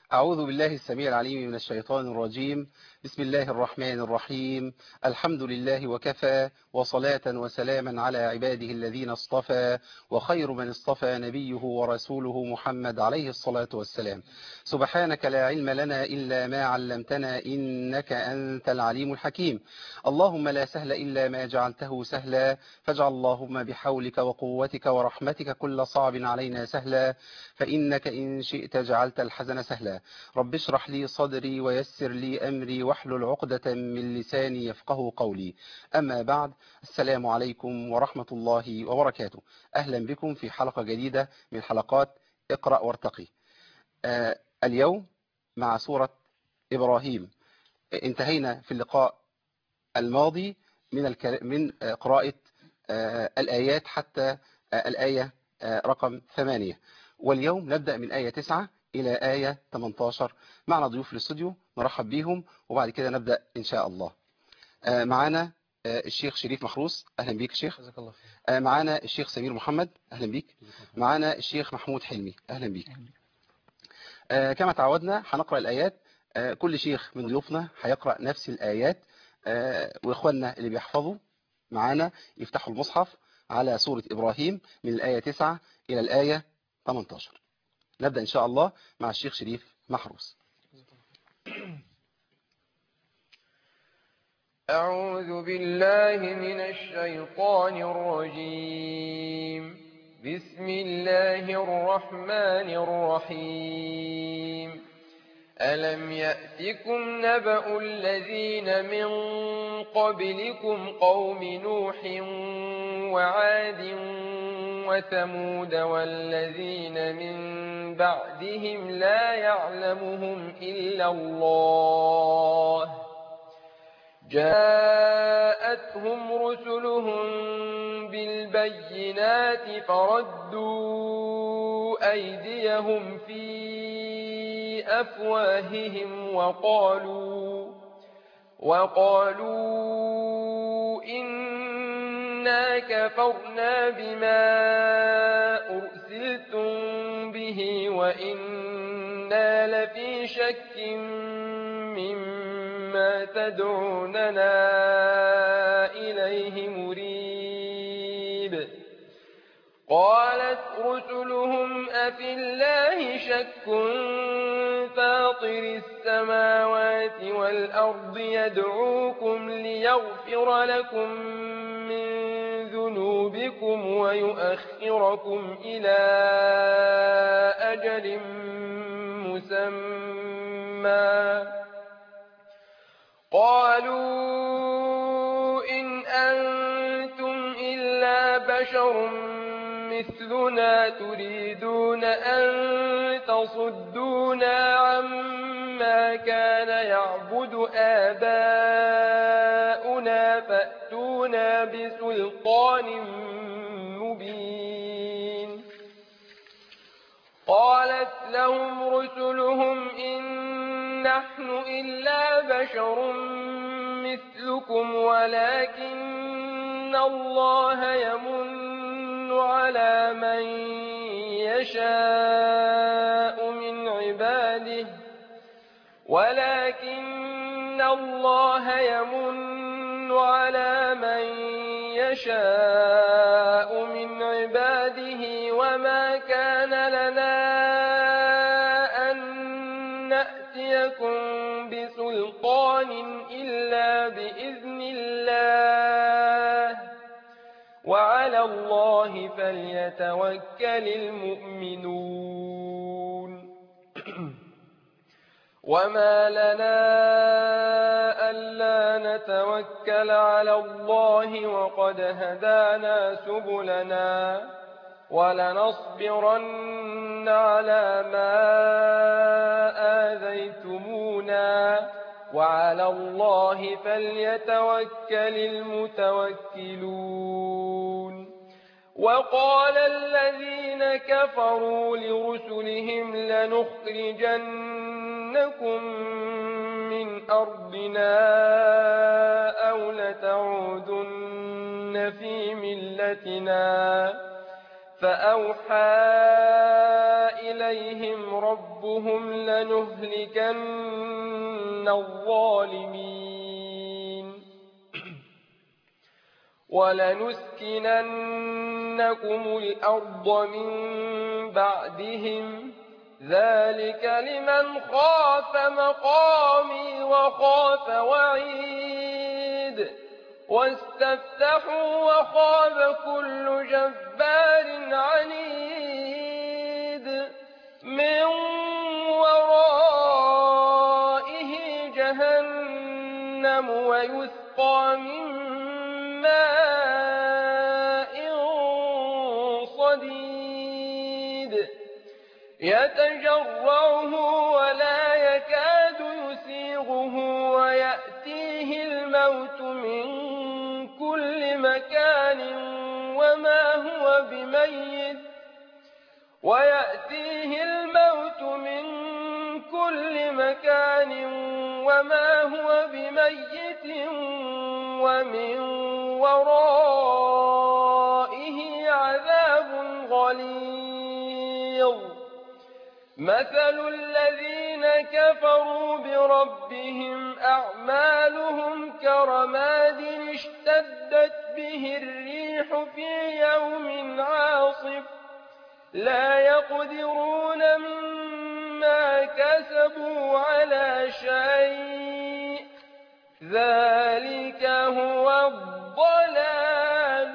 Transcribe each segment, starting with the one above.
أعوذ بالله السميع العليم من الشيطان الرجيم بسم الله الرحمن الرحيم الحمد لله وكفى وصلاة وسلاما على عباده الذين اصطفى وخير من اصطفى نبيه ورسوله محمد عليه الصلاة والسلام سبحانك لا علم لنا إلا ما علمتنا إنك أنت العليم الحكيم اللهم لا سهل إلا ما جعلته سهلا فاجعل اللهم بحولك وقوتك ورحمتك كل صعب علينا سهلا فإنك إن شئت جعلت الحزن سهلا رب اشرح لي صدري ويسر لي أمري واحلل عقدة من لساني يفقه قولي أما بعد السلام عليكم ورحمة الله وبركاته أهلا بكم في حلقة جديدة من حلقات اقرأ وارتقي آه اليوم مع سورة إبراهيم انتهينا في اللقاء الماضي من الكل... من قراءة آه الآيات حتى آه الآية رقم ثمانية واليوم نبدأ من آية تسعة إلى آية 18 معنا ضيوف في الاستوديو نرحب بيهم وبعد كده نبدأ إن شاء الله معنا الشيخ شريف محروس أهلا بيك الشيخ جزاك الله خير معنا الشيخ سمير محمد أهلا بيك معنا الشيخ محمود حلمي أهلا بيك كما تعودنا هنقرأ الآيات كل شيخ من ضيوفنا هيقرأ نفس الآيات وإخواننا اللي بيحفظوا معانا يفتحوا المصحف على سورة إبراهيم من الآية 9 إلى الآية 18 نبدأ إن شاء الله مع الشيخ شريف محروس أعوذ بالله من الشيطان الرجيم بسم الله الرحمن الرحيم ألم يأتكم نبأ الذين من قبلكم قوم نوح وعاد وثمود والذين من بعدهم لا يعلمهم إلا الله جاءتهم رسلهم بالبينات فردوا أيديهم في أفواههم وقالوا وقالوا إنا كفرنا بما أرسلتم به وإنا لفي شك مما تدعوننا إليه مريب قالت رسلهم أفي الله شك فاطر السماوات والأرض يدعوكم ليغفر لكم من ذنوبكم ويؤخركم إلى أجل مسمى قالوا إن أنتم إلا بشر مثلنا تريدون أن تصدونا عما كان يعبد آباؤنا فأتونا بسلطان مبين قالت لهم رسلهم إن نحن إلا بشر مثلكم ولكن الله يمن على من يشاء من عباده ولكن الله يمن على من يشاء من عباده وما كان لنا أن نأتيكم بسلطان إلا بإذن الله وعلى الله فليتوكل المؤمنون وما لنا ألا نتوكل على الله وقد هدانا سبلنا ولنصبرن على ما آذيتمونا وعلى الله فليتوكل المتوكلون وقال الذين كفروا لرسلهم لنخرجنكم من أرضنا أو لتعودن في ملتنا فأوحى إليهم ربهم لنهلكن الظالمين ولنسكننكم الأرض من بعدهم ذلك لمن خاف مقامي وخاف وعيد واستفتحوا وخاب كل جبار عنيد من ورائه جهنم ويسقى من ماء صديد يتجرعه ولا يكاد يسيغه ويأتيه الموت من كل مكان وما هو بميت ويأتيه الموت من كل مكان وما هو بميت ومن ورائه عذاب غليظ مثل الذين كفروا بربهم أعمالهم كرماد اشتدت به الريح في يوم عاصف لا يقدرون مما كسبوا على شيء ذلك هو الضلال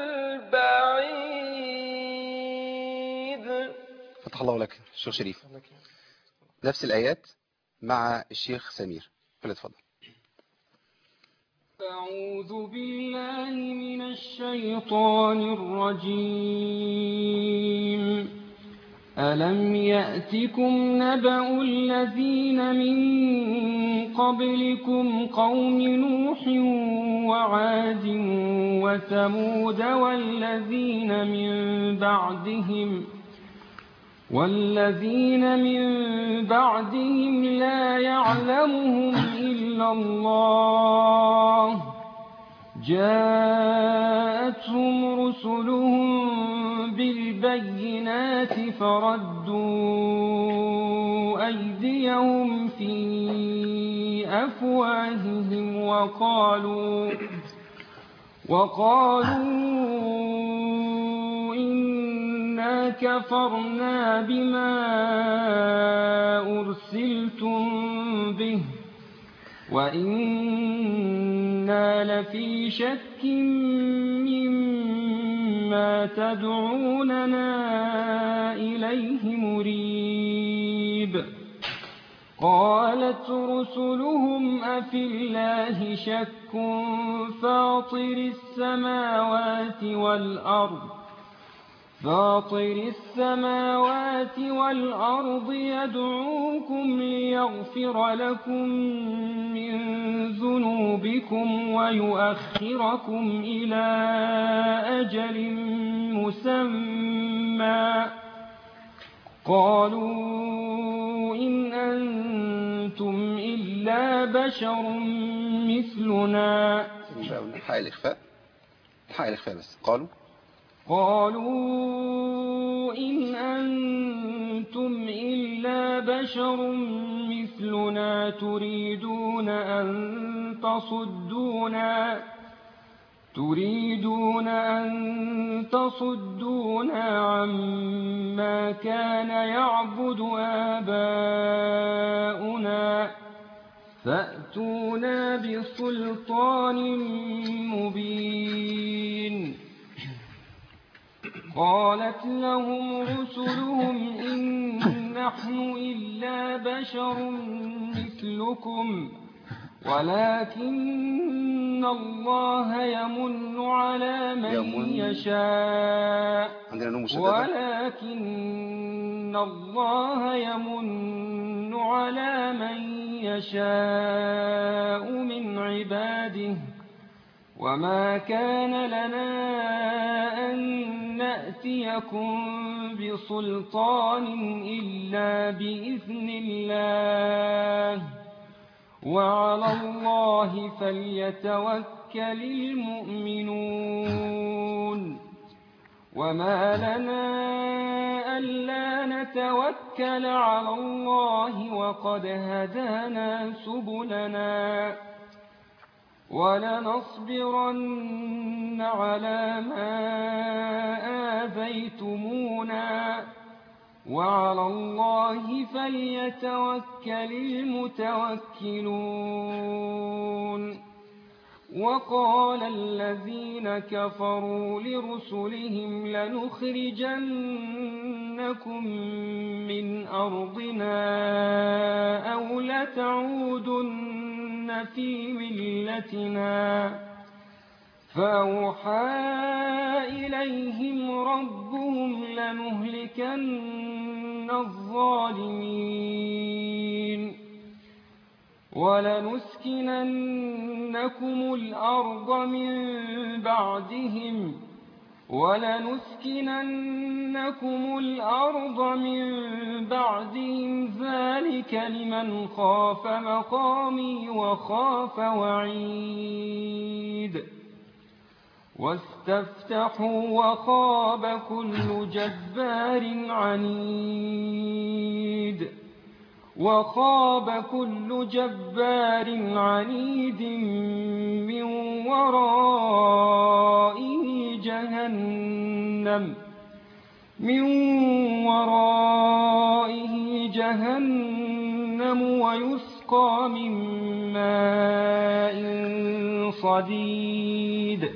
البعيد فتح الله لك الشيخ شريف نفس الآيات مع الشيخ سمير فليتفضل أعوذ بالله من الشيطان الرجيم ألم يأتكم نبأ الذين من قبلكم قوم نوح وعاد وثمود والذين من بعدهم والذين من بعدهم لا يعلمهم إلا الله جاءتهم رسلهم بالبينات فردوا أيديهم في أفواههم وقالوا وقالوا إنا كفرنا بما أرسلتم به وإنا لفي شك مما تدعوننا إليه مريب قالت رسلهم أفي الله شك فاطر السماوات والأرض فاطر السماوات والأرض يدعوكم ليغفر لكم من ذنوبكم ويؤخركم إلى أجل مسمى قالوا إن أنتم إلا بشر مثلنا حق الإخفاء حق الإخفاء بس قالوا قالوا إن أنتم إلا بشر مثلنا تريدون أن تصدونا تريدون أن تصدونا عما كان يعبد آباؤنا فأتونا بسلطان مبين قالت لهم رسلهم إن نحن إلا بشر مثلكم ولكن الله يمن على من يمن. يشاء عندنا نوم مشددة ولكن الله يمن على من يشاء من عباده وما كان لنا أن نأتيكم بسلطان إلا بإذن الله وعلى الله فليتوكل المؤمنون وما لنا ألا نتوكل على الله وقد هدانا سبلنا ولنصبرن على ما آذيتمونا وعلى الله فليتوكل المتوكلون وقال الذين كفروا لرسلهم لنخرجنكم من أرضنا أو لتعودن في ملتنا فأوحى إليهم ربهم لنهلكن الظالمين ولنسكننكم الأرض من بعدهم ولنسكننكم الأرض من بعدهم ذلك لمن خاف مقامي وخاف وعيد واستفتحوا وخاب كل جبار عنيد وخاب كل جبار عنيد من ورائه جهنم من ورائه جهنم ويسقى من ماء صديد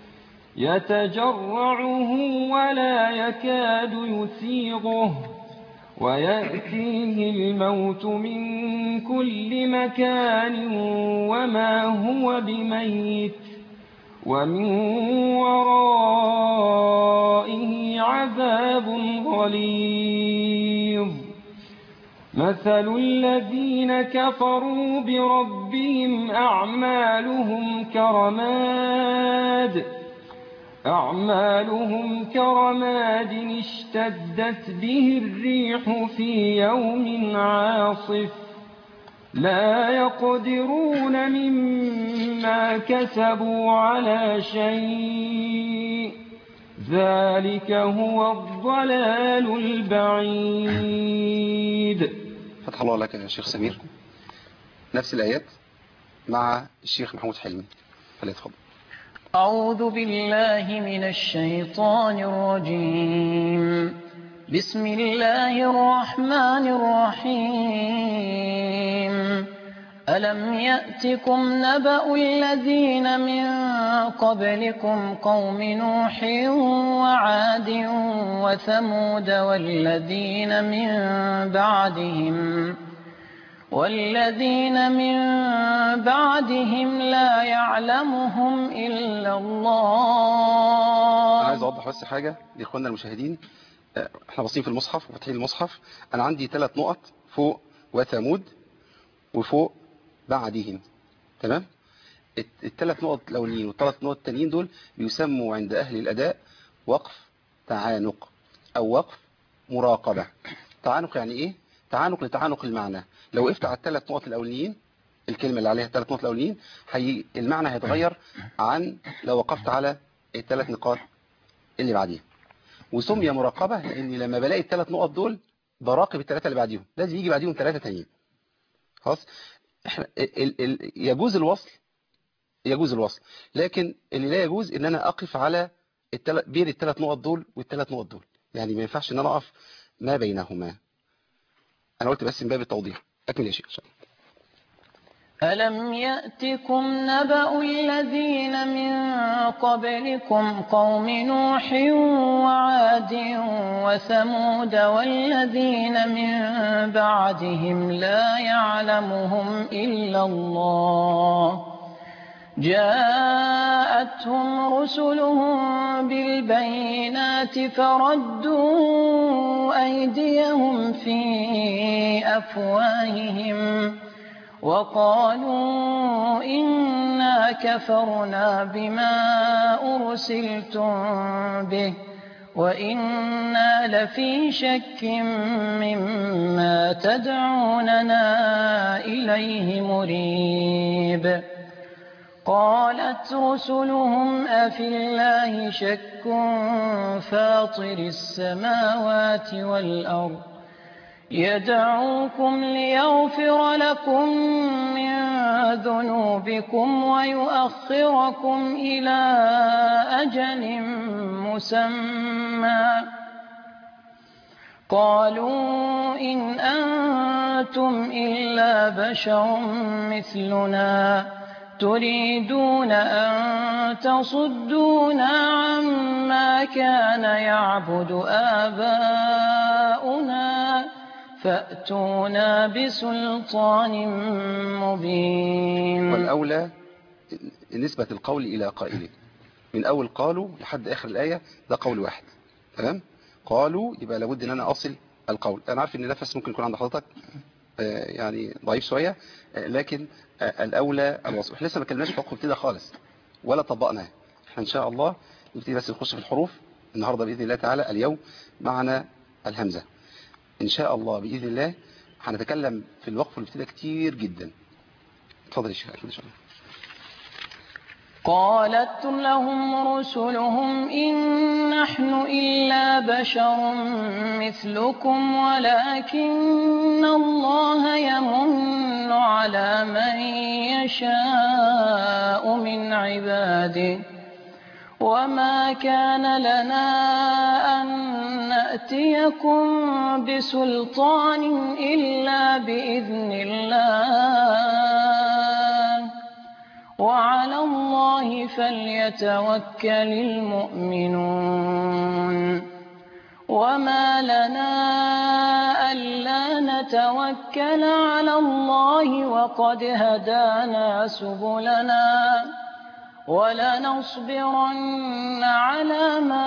يتجرعه ولا يكاد يسيغه ويأتيه الموت من كل مكان وما هو بميت ومن ورائه عذاب غليظ مثل الذين كفروا بربهم أعمالهم كرماد أعمالهم كرماد اشتدت به الريح في يوم عاصف لا يقدرون مما كسبوا على شيء ذلك هو الضلال البعيد فتح الله لك يا شيخ سمير نفس الآيات مع الشيخ محمود حلمي فليتفضل أعوذ بالله من الشيطان الرجيم بسم الله الرحمن الرحيم ألم يأتكم نبأ الذين من قبلكم قوم نوح وعاد وثمود والذين من بعدهم والذين من بعدهم لا يعلمهم إلا الله أنا عايز أوضح بس حاجة لإخواننا المشاهدين آه، احنا باصين في المصحف وفاتحين المصحف أنا عندي ثلاث نقط فوق وثمود وفوق بعدهم تمام الت- الثلاث نقط الأولين والثلاث نقط التانيين دول بيسموا عند أهل الأداء وقف تعانق أو وقف مراقبة تعانق يعني إيه؟ تعانق لتعانق المعنى لو وقفت على الثلاث نقط الأولين الكلمة اللي عليها الثلاث نقط الأولين هي المعنى هيتغير عن لو وقفت على الثلاث نقاط اللي بعديها وسمي مراقبة لأن لما بلاقي الثلاث نقط دول براقب الثلاثة اللي بعديهم لازم يجي بعديهم ثلاثة تانيين خلاص احنا ال ال يجوز الوصل يجوز الوصل لكن اللي لا يجوز ان انا اقف على التل... بين الثلاث نقط دول والثلاث نقط دول يعني ما ينفعش ان انا اقف ما بينهما انا قلت بس من باب التوضيح اكمل يا شيخ إن شاء الله. ألم يأتكم نبأ الذين من قبلكم قوم نوح وعاد وثمود والذين من بعدهم لا يعلمهم إلا الله جاءتهم رسلهم بالبينات فردوا أيديهم في أفواههم وقالوا إنا كفرنا بما أرسلتم به وإنا لفي شك مما تدعوننا إليه مريب قالت رسلهم أفي الله شك فاطر السماوات والأرض يدعوكم ليغفر لكم من ذنوبكم ويؤخركم إلى أجل مسمى قالوا إن أنتم إلا بشر مثلنا تريدون أن تصدونا عما كان يعبد آباؤنا فأتونا بسلطان مبين والأولى نسبة القول إلى قائله من أول قالوا لحد آخر الآية ده قول واحد تمام قالوا يبقى لابد ان انا اصل القول انا عارف ان النفس ممكن يكون عند حضرتك آه، يعني ضعيف شوية آه، لكن آه، الاولى الوصف احنا لسه ما اتكلمناش في حكم ابتداء خالص ولا طبقناه احنا ان شاء الله نبتدي بس نخش في الحروف النهارده باذن الله تعالى اليوم معنا الهمزه ان شاء الله باذن الله هنتكلم في الوقف والابتداء كتير جدا اتفضل يا شيخ احمد ان شاء الله قالت لهم رسلهم إن نحن إلا بشر مثلكم ولكن الله يمن على من يشاء من عباده وما كان لنا أن نأتيكم بسلطان إلا بإذن الله وعلى الله فليتوكل المؤمنون وما لنا ألا نتوكل على الله وقد هدانا سبلنا ولنصبرن على ما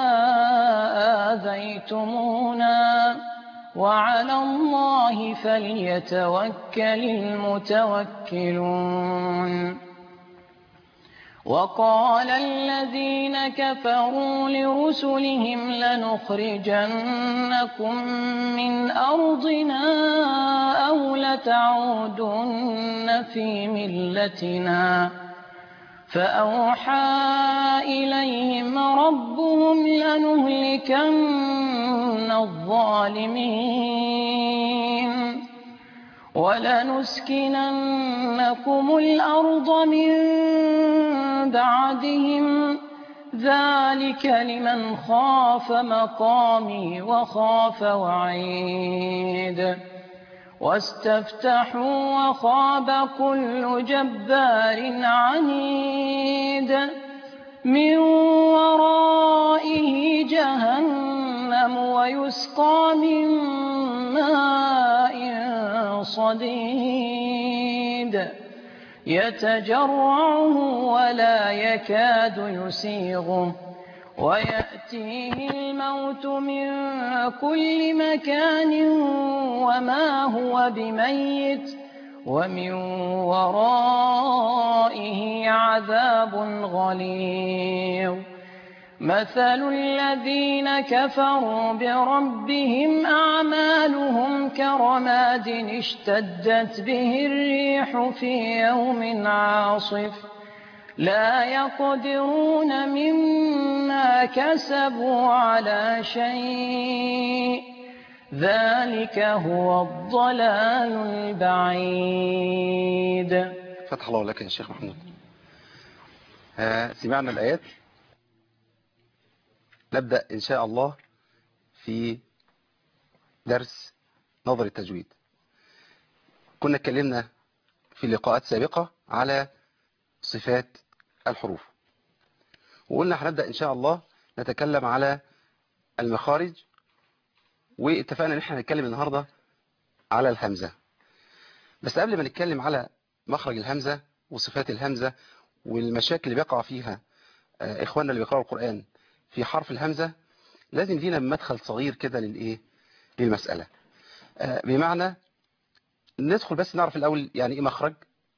آذيتمونا وعلى الله فليتوكل المتوكلون وقال الذين كفروا لرسلهم لنخرجنكم من أرضنا أو لتعودن في ملتنا فأوحى إليهم ربهم لنهلكن الظالمين ولنسكننكم الأرض من بعدهم ذلك لمن خاف مقامي وخاف وعيد واستفتحوا وخاب كل جبار عنيد من ورائه جهنم ويسقى من ماء صديد يتجرعه ولا يكاد يسيغه ويأتيه الموت من كل مكان وما هو بميت ومن ورائه عذاب غليظ مثل الذين كفروا بربهم أعمالهم كرماد اشتدت به الريح في يوم عاصف لا يقدرون مما كسبوا على شيء ذلك هو الضلال البعيد فتح الله لك يا شيخ محمود آه سمعنا الآيات نبدأ إن شاء الله في درس نظر التجويد كنا اتكلمنا في لقاءات سابقة على صفات الحروف وقلنا هنبدأ إن شاء الله نتكلم على المخارج واتفقنا ان احنا هنتكلم النهاردة على الهمزة بس قبل ما نتكلم على مخرج الهمزة وصفات الهمزة والمشاكل اللي بيقع فيها اخواننا اللي بيقرأوا القرآن في حرف الهمزة لازم لينا مدخل صغير كده للايه للمسألة بمعنى ندخل بس نعرف الاول يعني ايه مخرج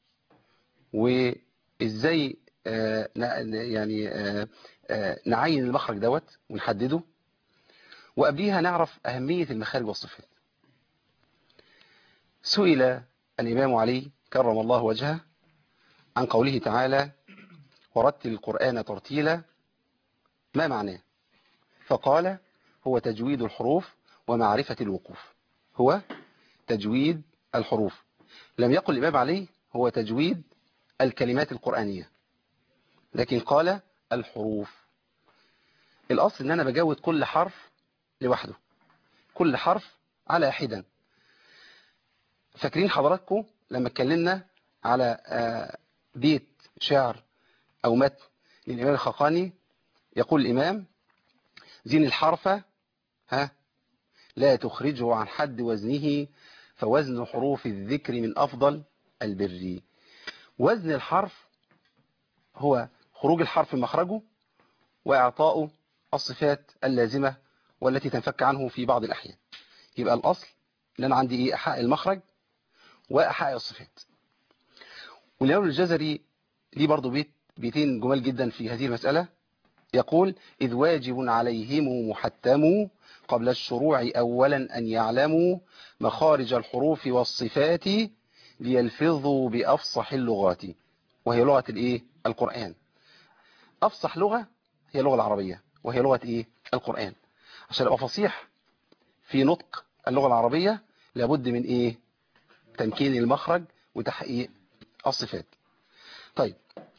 وازاي يعني نعين المخرج دوت ونحدده وقبليها نعرف أهمية المخارج والصفات سئل الإمام علي كرم الله وجهه عن قوله تعالى ورتل القرآن ترتيلا ما معناه فقال هو تجويد الحروف ومعرفة الوقوف هو تجويد الحروف لم يقل الإمام عليه هو تجويد الكلمات القرآنية لكن قال الحروف الأصل إن أنا بجود كل حرف لوحده كل حرف على حدا فاكرين حضراتكم لما اتكلمنا على آه، بيت شعر أو متن للإمام الخقاني يقول الإمام زين الحرف ها لا تخرجه عن حد وزنه فوزن حروف الذكر من أفضل البر وزن الحرف هو خروج الحرف من مخرجه وإعطاؤه الصفات اللازمة والتي تنفك عنه في بعض الأحيان يبقى الأصل إن أنا عندي إيه أحقق المخرج وأحقق الصفات والإمام الجزري ليه برضو بيت بيتين جمال جدا في هذه المسألة يقول إذ واجب عليهم محتم قبل الشروع أولا أن يعلموا مخارج الحروف والصفات ليلفظوا بأفصح اللغات وهي لغة الإيه؟ القرآن أفصح لغة هي اللغة العربية وهي لغة إيه؟ القرآن عشان أبقى فصيح في نطق اللغة العربية لابد من إيه؟ تمكين المخرج وتحقيق الصفات طيب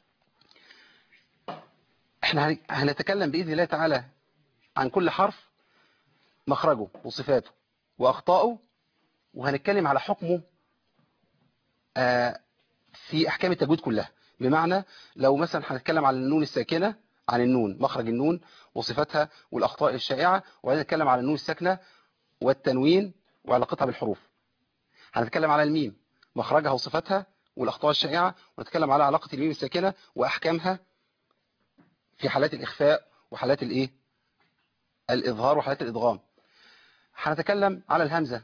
احنا هن- هنتكلم بإذن الله تعالى عن كل حرف مخرجه وصفاته وأخطائه وهنتكلم على حكمه آه، في أحكام التجويد كلها بمعنى لو مثلا هنتكلم على النون الساكنة عن النون مخرج النون وصفاتها والأخطاء الشائعة وبعدين نتكلم على النون الساكنة والتنوين وعلاقتها بالحروف هنتكلم على الميم مخرجها وصفاتها والأخطاء الشائعة ونتكلم على علاقة الميم الساكنة وأحكامها في حالات الإخفاء وحالات الإيه الإظهار وحالات الإدغام هنتكلم على الهمزة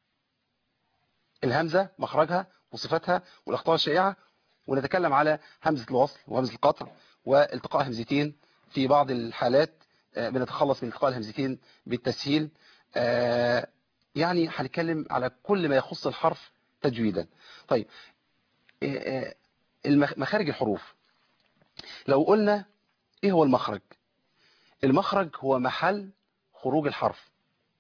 الهمزة مخرجها وصفاتها والأخطاء الشائعة ونتكلم على همزة الوصل وهمزة القطع والتقاء همزتين في بعض الحالات آه، بنتخلص من التقاء الهمزتين بالتسهيل آه، يعني هنتكلم على كل ما يخص الحرف تجويدا طيب آه، آه، المخ- مخارج الحروف لو قلنا ايه هو المخرج المخرج هو محل خروج الحرف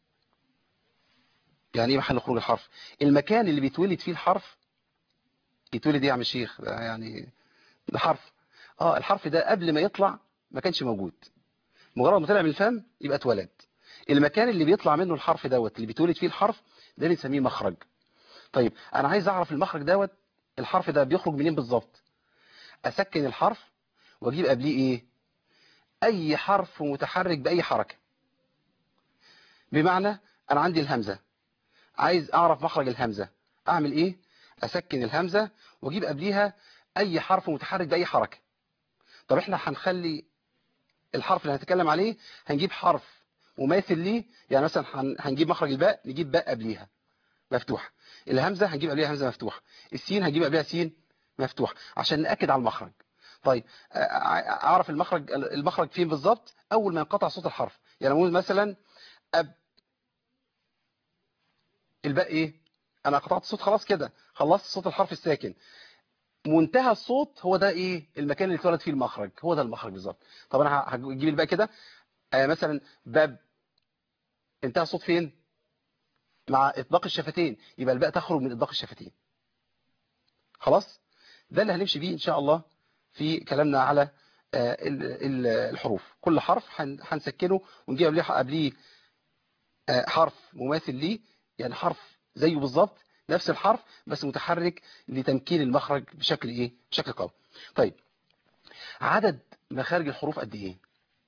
يعني ايه محل خروج الحرف المكان اللي بيتولد فيه الحرف يتولد ايه يا عم الشيخ ده يعني ده حرف اه الحرف ده قبل ما يطلع ما كانش موجود مجرد ما طلع من الفم يبقى اتولد المكان اللي بيطلع منه الحرف دوت اللي بيتولد فيه الحرف ده بنسميه مخرج طيب انا عايز اعرف المخرج دوت الحرف ده بيخرج منين بالظبط اسكن الحرف واجيب قبليه ايه اي حرف متحرك باي حركه بمعنى انا عندي الهمزه عايز اعرف مخرج الهمزه اعمل ايه اسكن الهمزه واجيب قبليها اي حرف متحرك باي حركه طب احنا هنخلي الحرف اللي هنتكلم عليه هنجيب حرف مماثل ليه يعني مثلا هن- هنجيب مخرج الباء نجيب باء قبليها مفتوحه الهمزه هنجيب قبليها همزه مفتوحه السين هنجيب قبليها سين مفتوح عشان ناكد على المخرج طيب أ- أ- اعرف المخرج المخرج فين بالظبط اول ما ينقطع صوت الحرف يعني نقول مثلا اب الباء ايه انا قطعت الصوت خلاص كده خلصت صوت الحرف الساكن منتهى الصوت هو ده ايه المكان اللي اتولد فيه المخرج هو ده المخرج بالظبط طب انا ه- هجيب الباء كده آه مثلا باب انتهى الصوت فين مع اطباق الشفتين يبقى الباء تخرج من اطباق الشفتين خلاص ده اللي هنمشي بيه ان شاء الله في كلامنا على آه، ال- ال- الحروف كل حرف هن- هنسكنه ونجيب قبليه قبليه آه، حرف مماثل ليه يعني حرف زيه بالظبط نفس الحرف بس متحرك لتمكين المخرج بشكل ايه بشكل قوي طيب عدد مخارج الحروف قد ايه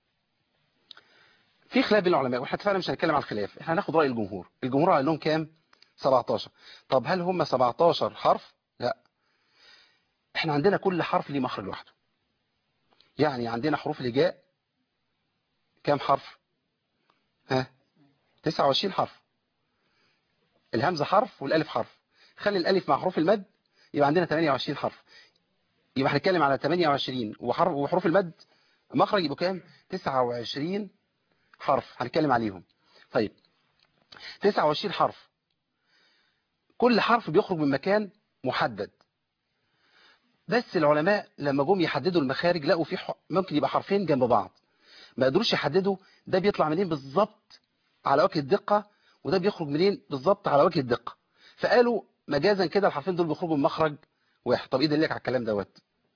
في خلاف بين العلماء واحنا اتفقنا مش هنتكلم عن الخلاف احنا هناخد راي الجمهور الجمهور قال لهم كام 17 طب هل هم 17 حرف لا احنا عندنا كل حرف ليه مخرج لوحده يعني عندنا حروف الهجاء كام حرف ها 29 حرف الهمزة حرف والالف حرف خلي الالف مع حروف المد يبقى عندنا 28 حرف يبقى هنتكلم على 28 وحرف وحروف المد مخرج يبقى كام 29 حرف هنتكلم عليهم طيب 29 حرف كل حرف بيخرج من مكان محدد بس العلماء لما جم يحددوا المخارج لقوا في ح... ممكن يبقى حرفين جنب بعض ما قدروش يحددوا ده بيطلع منين بالظبط على وجه الدقة وده بيخرج منين بالظبط على وجه الدقة فقالوا مجازا كده الحرفين دول بيخرجوا من مخرج واحد طب ايه دليلك على الكلام دوت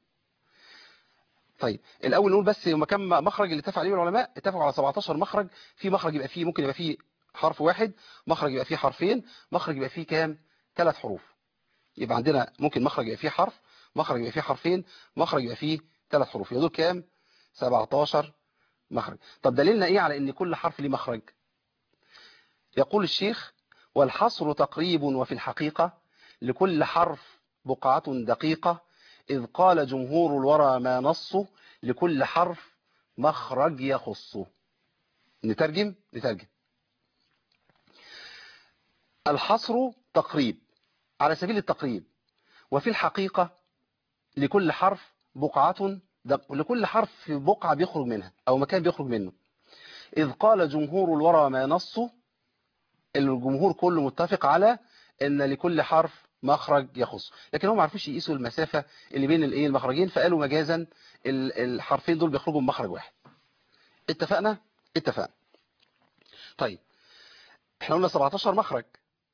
طيب الاول نقول بس هما كم مخرج اللي اتفق عليه العلماء اتفقوا على 17 مخرج في مخرج يبقى فيه ممكن يبقى فيه حرف واحد مخرج يبقى فيه حرفين مخرج يبقى فيه كام ثلاث حروف يبقى عندنا ممكن مخرج يبقى فيه حرف مخرج يبقى فيه حرفين مخرج يبقى فيه ثلاث حروف يبقى دول كام 17 مخرج طب دليلنا ايه على ان كل حرف ليه مخرج يقول الشيخ والحصر تقريب وفي الحقيقة لكل حرف بقعة دقيقة إذ قال جمهور الورى ما نصه لكل حرف مخرج يخصه نترجم نترجم الحصر تقريب على سبيل التقريب وفي الحقيقة لكل حرف بقعة دق... لكل حرف في بقعة بيخرج منها أو مكان بيخرج منه إذ قال جمهور الورى ما نصه الجمهور كله متفق على ان لكل حرف مخرج يخص لكن هم ما عرفوش يقيسوا المسافة اللي بين الايه المخرجين فقالوا مجازا الحرفين دول بيخرجوا من مخرج واحد اتفقنا اتفقنا طيب احنا قلنا 17 مخرج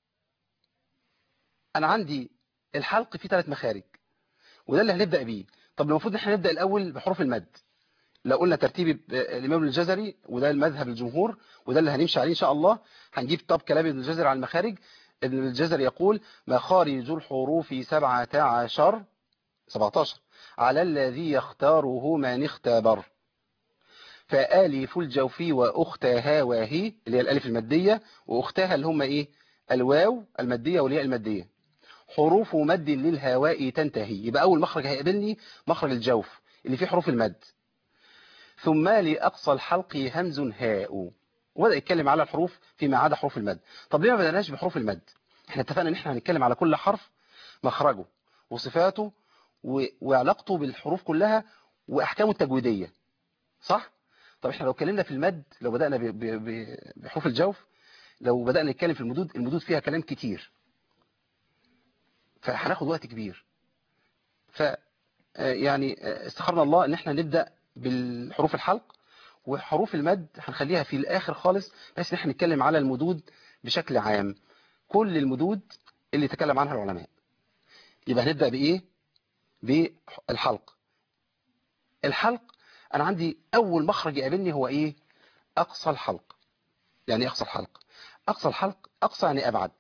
انا عندي الحلق فيه ثلاث مخارج وده اللي هنبدأ بيه طب المفروض ان احنا نبدأ الاول بحروف المد لو قلنا ترتيب الإمام الجزري وده المذهب الجمهور وده اللي هنمشي عليه إن شاء الله هنجيب طب كلام ابن الجزري على المخارج ابن الجزري يقول مخارج الحروف سبعة عشر 17 على الذي يختاره من اختبر فآلف الجوفي وأختها واهي اللي هي الألف المادية وأختها اللي هم إيه الواو المادية والياء المادية حروف مد للهواء تنتهي يبقى أول مخرج هيقابلني مخرج الجوف اللي فيه حروف المد ثم لأقصى الحلق همز هاء وبدأ يتكلم على الحروف فيما عدا حروف المد طب ليه ما بدأناش بحروف المد احنا اتفقنا ان احنا هنتكلم على كل حرف مخرجه وصفاته و... وعلاقته بالحروف كلها واحكامه التجويدية صح طب احنا لو اتكلمنا في المد لو بدأنا ب... ب... ب... بحروف الجوف لو بدأنا نتكلم في المدود المدود فيها كلام كتير فهناخد وقت كبير ف يعني استخرنا الله ان احنا نبدأ بالحروف الحلق وحروف المد هنخليها في الآخر خالص بس احنا نتكلم على المدود بشكل عام كل المدود اللي تكلم عنها العلماء يبقى هنبدأ بإيه بالحلق الحلق أنا عندي أول مخرج يقابلني هو إيه أقصى الحلق يعني أقصى الحلق أقصى الحلق أقصى يعني أبعد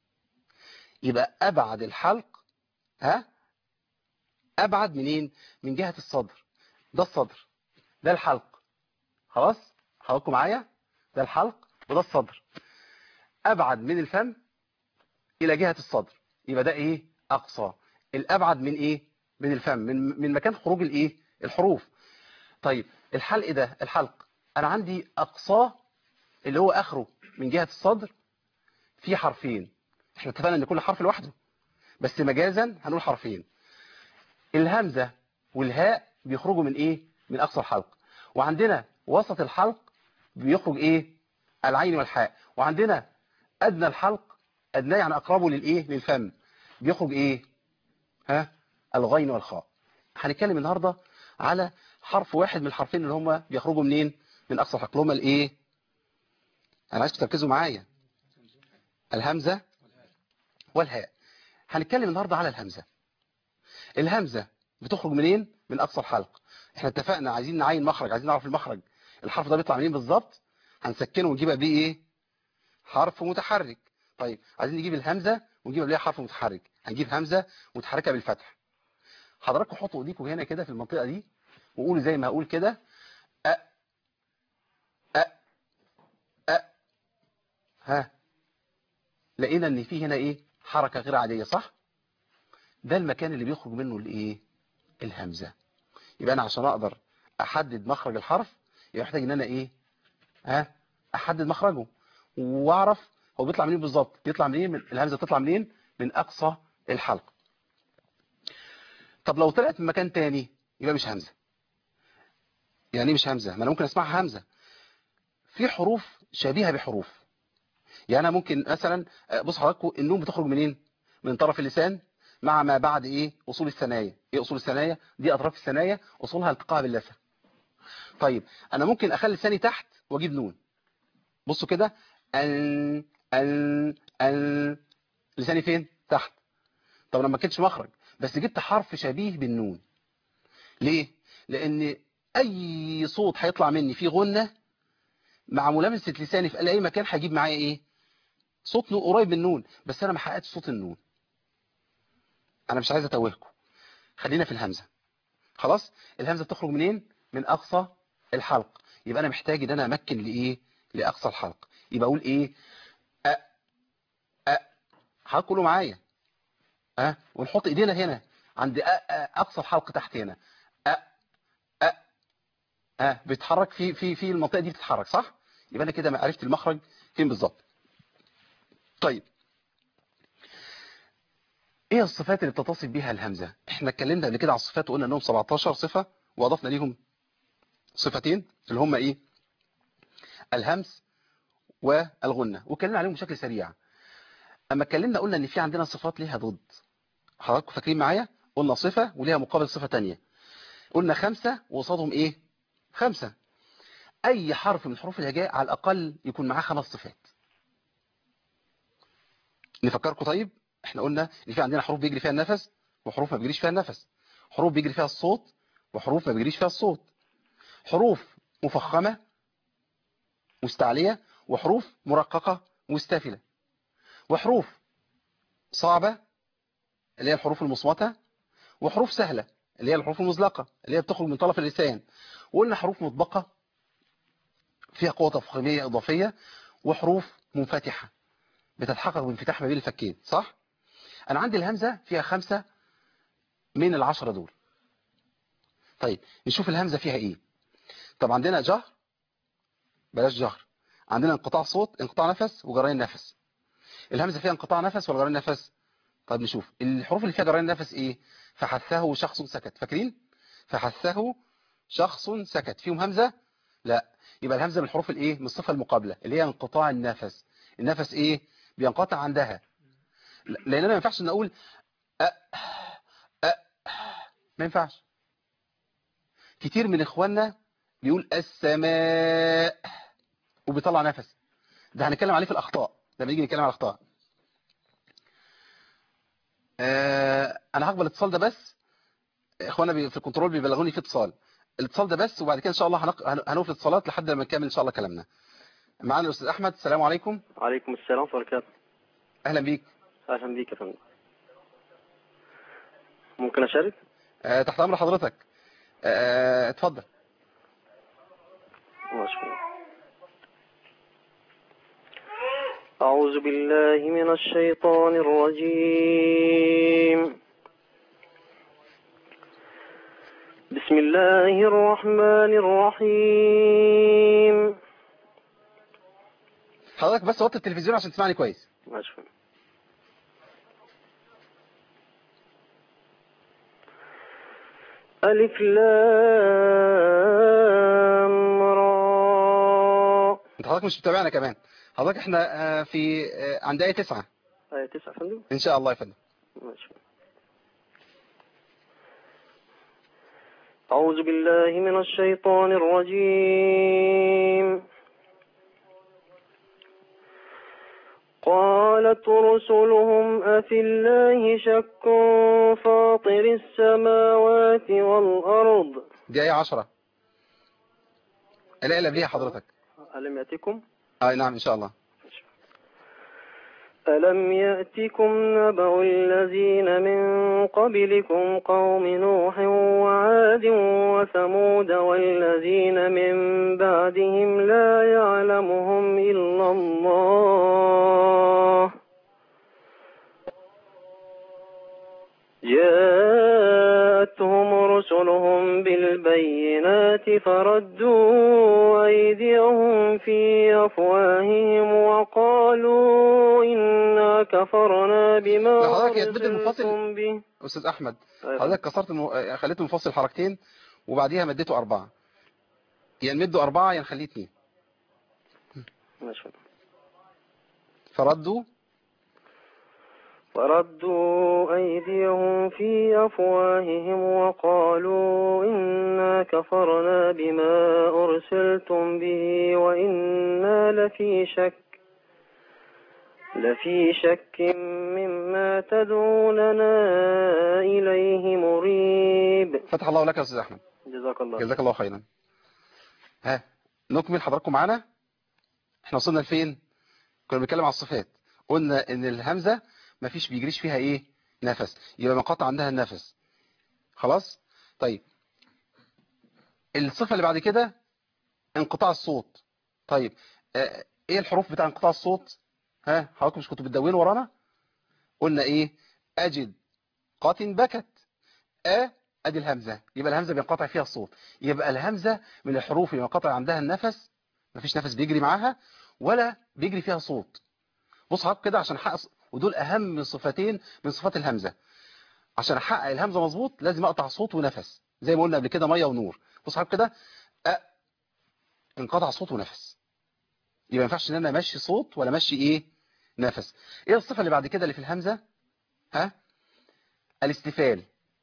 يبقى أبعد الحلق ها أبعد منين من جهة الصدر ده الصدر ده الحلق خلاص حضراتكم معايا ده الحلق وده الصدر ابعد من الفم الى جهة الصدر يبقى ده ايه اقصى الابعد من ايه من الفم من من مكان خروج الايه الحروف طيب الحلق ده الحلق انا عندي اقصاه اللي هو اخره من جهة الصدر في حرفين احنا اتفقنا ان كل حرف لوحده بس مجازا هنقول حرفين الهمزة والهاء بيخرجوا من ايه من اقصى الحلق وعندنا وسط الحلق بيخرج ايه العين والحاء وعندنا ادنى الحلق ادنى يعني اقربه للايه للفم بيخرج ايه ها الغين والخاء هنتكلم النهارده على حرف واحد من الحرفين اللي هم بيخرجوا منين من اقصى الحلق اللي هم الايه انا عايز تركزوا معايا الهمزه والهاء هنتكلم النهارده على الهمزه الهمزه بتخرج منين من اقصى الحلق احنا اتفقنا عايزين نعين مخرج عايزين نعرف المخرج الحرف ده بيطلع منين بالظبط هنسكنه ونجيب قبليه ايه حرف متحرك طيب عايزين نجيب الهمزه ونجيب قبليها حرف متحرك هنجيب همزه متحركه بالفتح حضراتكم حطوا ايديكم هنا كده في المنطقه دي وقولوا زي ما هقول كده أ أ أ ها لقينا ان في هنا ايه حركه غير عاديه صح ده المكان اللي بيخرج منه الايه الهمزه يبقى انا عشان اقدر احدد مخرج الحرف يبقى محتاج ان انا ايه ها احدد مخرجه واعرف هو بيطلع منين بالظبط بيطلع منين من الهمزه بتطلع منين من اقصى الحلق طب لو طلعت من مكان تاني يبقى مش همزه يعني ايه مش همزه ما انا ممكن اسمعها همزه في حروف شبيهه بحروف يعني انا ممكن مثلا بص حضراتكم النون بتخرج منين من طرف اللسان مع ما بعد ايه اصول الثنايا ايه اصول الثنايا دي اطراف الثنايا اصولها التقاء باللثه طيب انا ممكن اخلي لساني تحت واجيب نون بصوا كده ان ان ان لساني فين تحت طب لما كنتش مخرج بس جبت حرف شبيه بالنون ليه لان اي صوت هيطلع مني فيه غنة مع ملامسة لساني في اي مكان هيجيب معايا ايه صوت نون قريب من النون بس انا ما حققتش صوت النون انا مش عايز اتوهكم خلينا في الهمزة خلاص الهمزة بتخرج منين من اقصى الحلق يبقى انا محتاج ان انا امكن لايه لاقصى الحلق يبقى اقول ايه أ أ حضرتك كله معايا ها أه؟ ونحط ايدينا هنا عند أ أ اقصى الحلق تحت هنا أ أ ها بيتحرك في في في المنطقه دي بتتحرك صح يبقى انا كده عرفت المخرج فين بالظبط طيب ايه الصفات اللي بتتصف بيها الهمزه احنا اتكلمنا قبل كده على الصفات وقلنا انهم 17 صفه واضفنا ليهم صفتين اللي هم ايه الهمس والغنه واتكلمنا عليهم بشكل سريع اما اتكلمنا قلنا ان في عندنا صفات ليها ضد حضراتكم فاكرين معايا قلنا صفه وليها مقابل صفه تانية قلنا خمسة وقصادهم ايه خمسة اي حرف من حروف الهجاء على الاقل يكون معاه خمس صفات نفكركم طيب احنا قلنا ان في عندنا حروف بيجري فيها النفس وحروف ما بيجريش فيها النفس حروف بيجري فيها الصوت وحروف ما بيجريش فيها الصوت حروف مفخمة مستعلية وحروف مرققة مستفلة وحروف صعبة اللي هي الحروف المصمتة وحروف سهلة اللي هي الحروف المزلقة اللي هي بتخرج من طرف اللسان وقلنا حروف مطبقة فيها قوة تفخيمية إضافية وحروف منفتحة بتتحقق بانفتاح ما بين الفكين صح؟ أنا عندي الهمزة فيها خمسة من العشرة دول طيب نشوف الهمزة فيها إيه طب عندنا جهر بلاش جهر عندنا انقطاع صوت انقطاع نفس وجرين نفس الهمزة فيها انقطاع نفس ولا جرين نفس طيب نشوف الحروف اللي فيها جرين نفس ايه فحثه شخص سكت فاكرين فحثه شخص سكت فيهم همزة لا يبقى الهمزة من الحروف الايه من الصفة المقابلة اللي هي انقطاع النفس النفس ايه بينقطع عندها لان انا ما ينفعش ان اقول أ أ ما ينفعش كتير من اخواننا بيقول السماء وبيطلع نفس ده هنتكلم عليه في الاخطاء لما نيجي نتكلم على الاخطاء آه انا هقبل الاتصال ده بس اخوانا بي في الكنترول بيبلغوني في اتصال الاتصال ده بس وبعد كده ان شاء الله هنق... هنوقف الاتصالات لحد ما نكمل ان شاء الله كلامنا معانا الاستاذ احمد السلام عليكم وعليكم السلام ورحمة الله وبركاته اهلا بيك أهلا بيك يا فندم ممكن أشارك؟ آه تحت امر حضرتك آه اتفضل مشكور أعوذ بالله من الشيطان الرجيم بسم الله الرحمن الرحيم حضرتك بس وطي التلفزيون عشان تسمعني كويس مشكور ألف لام را انت حضرتك مش متابعنا كمان حضرتك احنا آه في آه عند ايه تسعة آية تسعة يا فندم ان شاء الله يا فندم ماشي. أعوذ بالله من الشيطان الرجيم قالت رسلهم أفي الله شك فاطر السماوات والأرض دي ايه عشرة الاقي اللي قبليها حضرتك ألم يأتكم اه نعم ان شاء الله ألم يأتكم نبأ الذين من قبلكم قوم نوح وعاد وثمود والذين من بعدهم لا يعلمهم إلا الله جاءتهم رسلهم بالبينات فردوا أيديهم في أفواههم وقالوا إنا كفرنا بما لا، حضرتك يثبت المنفصل. أرسلتم به استاذ احمد أيوة. حضرتك كسرت المو... آه، خليته منفصل حركتين وبعديها مديته اربعة يا نمده اربعة يا نخليه اتنين ماشي. فردوا فردوا أيديهم أفواههم وقالوا إنا كفرنا بما أرسلتم به وإنا لفي شك لفي شك مما تدعوننا إليه مريب فتح الله لك يا أستاذ أحمد جزاك الله جزاك الله خيرا ها نكمل حضراتكم معانا احنا وصلنا لفين كنا بنتكلم على الصفات قلنا ان الهمزة ما فيش بيجريش فيها ايه نفس يبقى مقاطع عندها النفس خلاص طيب الصفة اللي بعد كده انقطاع الصوت طيب اه ايه الحروف بتاع انقطاع الصوت ها حضراتكم مش كنتوا بتدونوا ورانا قلنا ايه اجد قات بكت ا ادي الهمزة يبقى الهمزة بينقطع فيها الصوت يبقى الهمزة من الحروف اللي ينقطع عندها النفس مفيش نفس بيجري معاها ولا بيجري فيها صوت بص حضرتك كده عشان احقق ودول اهم صفتين من صفات الهمزة عشان احقق الهمزة مظبوط لازم اقطع صوت ونفس زي ما قلنا قبل كده ميه ونور بص حضرتك كده أ انقطع صوت ونفس يبقى ما ينفعش ان انا امشي صوت ولا امشي ايه نفس ايه الصفة اللي بعد كده اللي في الهمزة ها الاستفال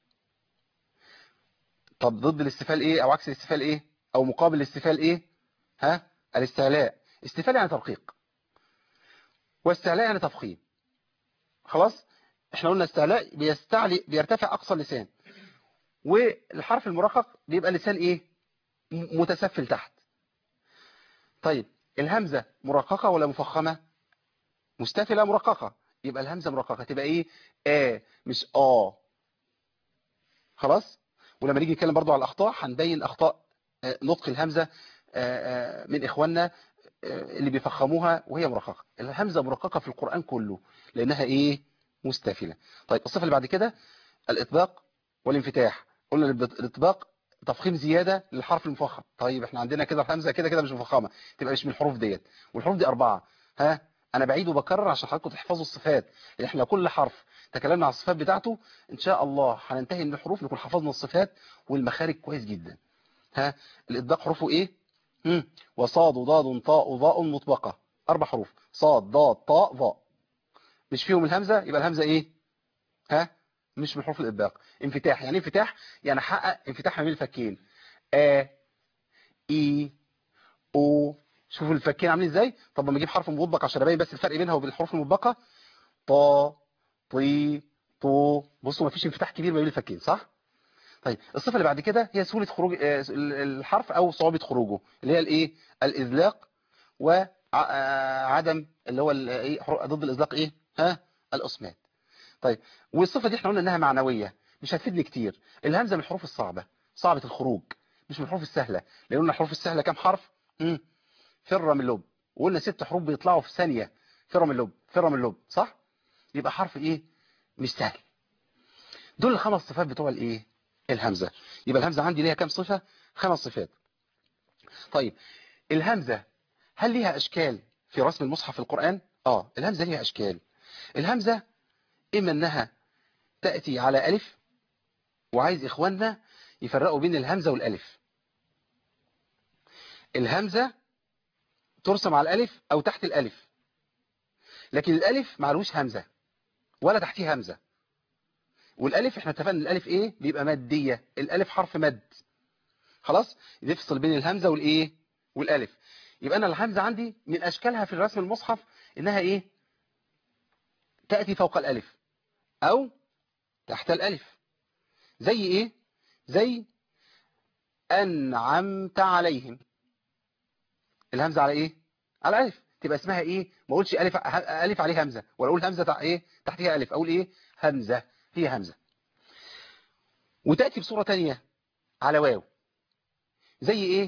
طب ضد الاستفال ايه او عكس الاستفال ايه او مقابل الاستفال ايه ها الاستعلاء استفال يعني ترقيق واستعلاء يعني تفخيم خلاص احنا قلنا استعلاء بيستعلي بيرتفع اقصى اللسان والحرف المرقق بيبقى لسان ايه متسفل تحت طيب الهمزة مرققة ولا مفخمة مستفلة مرققة يبقى الهمزة مرققة تبقى ايه ا مش اه خلاص ولما نيجي نتكلم برضو على الاخطاء هنبين اخطاء نطق الهمزة من اخواننا اللي بيفخموها وهي مرققة الهمزة مرققة في القرآن كله لانها ايه مستفلة طيب الصفة اللي بعد كده الاطباق والانفتاح قلنا الاطباق تفخيم زيادة للحرف المفخم طيب احنا عندنا كده الهمزة كده كده مش مفخمة تبقى مش من الحروف ديت والحروف دي أربعة ها انا بعيد وبكرر عشان حضراتكم تحفظوا الصفات لان احنا كل حرف تكلمنا على الصفات بتاعته ان شاء الله هننتهي من الحروف نكون حفظنا الصفات والمخارج كويس جدا ها الاطباق حروفه ايه مم. وصاد وضاد طاء ضاء مطبقة اربع حروف صاد ضاد طاء ضاء مش فيهم الهمزة يبقى الهمزة ايه ها مش من حروف الاطباق انفتاح يعني انفتاح يعني حقق انفتاح ما بين الفكين ا اي او شوفوا الفكين عاملين ازاي طب لما اجيب حرف مطبق عشان ابين بس الفرق بينها وبين الحروف المطبقه طا طي طو بصوا مفيش انفتاح كبير ما بين الفكين صح طيب الصفه اللي بعد كده هي سهوله خروج الحرف او صعوبه خروجه اللي هي الايه الازلاق وعدم اللي هو ايه ضد الازلاق ايه ها الاصمات طيب والصفه دي احنا قلنا انها معنويه مش هتفيدني كتير الهمزه من الحروف الصعبه صعبه الخروج مش من الحروف السهله لان قلنا الحروف السهله كام حرف امم فر من اللب وقلنا ست حروف بيطلعوا في ثانية فر من اللب فر من اللب صح يبقى حرف ايه مش سهل دول الخمس صفات بتوع الايه الهمزة يبقى الهمزة عندي ليها كام صفة خمس صفات طيب الهمزة هل ليها اشكال في رسم المصحف في القرآن اه الهمزة ليها اشكال الهمزة اما انها تأتي على الف وعايز اخواننا يفرقوا بين الهمزة والالف الهمزة ترسم على الألف أو تحت الألف لكن الألف معلوش همزة ولا تحتيه همزة والألف احنا اتفقنا الألف ايه بيبقى مادية الألف حرف مد خلاص يفصل بين الهمزة والإيه والألف يبقى أنا الهمزة عندي من أشكالها في الرسم المصحف إنها إيه تأتي فوق الألف أو تحت الألف زي إيه زي أنعمت عليهم الهمزة على ايه على الف تبقى اسمها ايه ما اقولش الف الف عليه همزة ولا اقول همزة تع... ايه تحتها الف اقول ايه همزة هي همزة وتأتي بصورة تانية على واو زي ايه